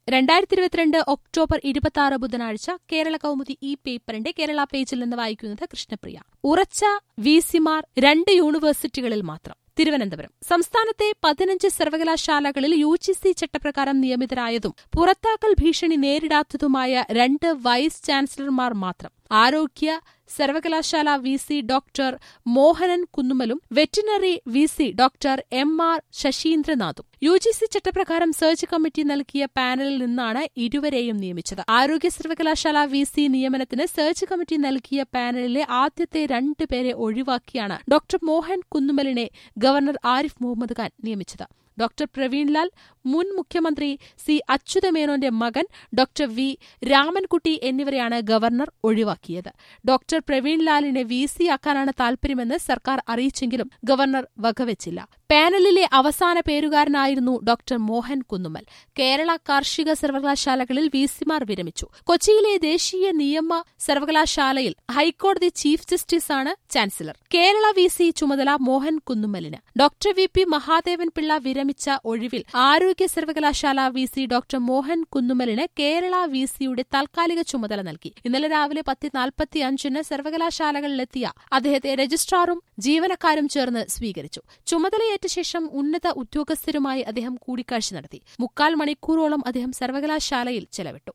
രണ്ടായിരത്തി ഇരുപത്തിരണ്ട് ഒക്ടോബർ ഇരുപത്തി ആറ് ബുധനാഴ്ച കേരള കൗമുദി ഈ പേപ്പറിന്റെ കേരള പേജിൽ നിന്ന് വായിക്കുന്നത് കൃഷ്ണപ്രിയ ഉറച്ച വിസിമാർ രണ്ട് യൂണിവേഴ്സിറ്റികളിൽ മാത്രം തിരുവനന്തപുരം സംസ്ഥാനത്തെ പതിനഞ്ച് സർവകലാശാലകളിൽ യു ജി സി ചട്ടപ്രകാരം നിയമിതരായതും പുറത്താക്കൽ ഭീഷണി നേരിടാത്തതുമായ രണ്ട് വൈസ് ചാൻസലർമാർ മാത്രം ആരോഗ്യ സർവകലാശാല വി സി ഡോക്ടർ മോഹനൻ കുന്നുമലും veterinary V C doctor M R ശശീന്ദ്രനാഥും യു ജി സി ചട്ടപ്രകാരം സെർച്ച് കമ്മിറ്റി നൽകിയ പാനലിൽ നിന്നാണ് ഇരുവരെയും നിയമിച്ചത് ആരോഗ്യ സർവകലാശാല വി സി നിയമനത്തിന് സെർച്ച് കമ്മിറ്റി നൽകിയ പാനലിലെ ആദ്യത്തെ രണ്ട് പേരെ ഒഴിവാക്കിയാണ് ഡോക്ടർ മോഹൻ കുന്നുമലിനെ ഗവർണർ ആരിഫ് മുഹമ്മദ് ഖാൻ നിയമിച്ചത് ഡോക്ടർ പ്രവീൺലാൽ മുൻ മുഖ്യമന്ത്രി സി അച്യുതമേനോന്റെ മകൻ ഡോക്ടർ വി രാമൻകുട്ടി എന്നിവരെയാണ് ഗവർണർ ഒഴിവാക്കിയത് ഡോക്ടർ പ്രവീൺലാലിനെ വി സി ആക്കാനാണ് താൽപര്യമെന്ന് സർക്കാർ അറിയിച്ചെങ്കിലും ഗവർണർ വകവെച്ചില്ല പാനലിലെ അവസാന പേരുകാരനായിരുന്നു ഡോക്ടർ മോഹൻ കുന്നുമൽ കേരള കാർഷിക സർവകലാശാലകളിൽ വി സിമാർ വിരമിച്ചു കൊച്ചിയിലെ ദേശീയ നിയമ സർവകലാശാലയിൽ ഹൈക്കോടതി ചീഫ് ജസ്റ്റിസാണ് ചാൻസലർ കേരള വി സി ചുമതല മോഹൻ കുന്നുമലിന് doctor V P Mahadevan Pillai വിരമിച്ച ഒഴിവിൽ ആരോഗ്യ സർവകലാശാല വി സി ഡോക്ടർ മോഹൻ കുന്നുമലിന് കേരള വി സിയുടെ താൽക്കാലിക ചുമതല നൽകി ഇന്നലെ രാവിലെ പത്ത് നാൽപ്പത്തി അഞ്ചിന് സർവകലാശാലകളിലെത്തിയ അദ്ദേഹത്തെ രജിസ്ട്രാറും ജീവനക്കാരും ചേർന്ന് സ്വീകരിച്ചു ചുമതലയേറ്റ ശേഷം ഉന്നത ഉദ്യോഗസ്ഥരുമായി അദ്ദേഹം കൂടിക്കാഴ്ച നടത്തി മുക്കാൽ മണിക്കൂറോളം അദ്ദേഹം സർവകലാശാലയിൽ ചെലവിട്ടു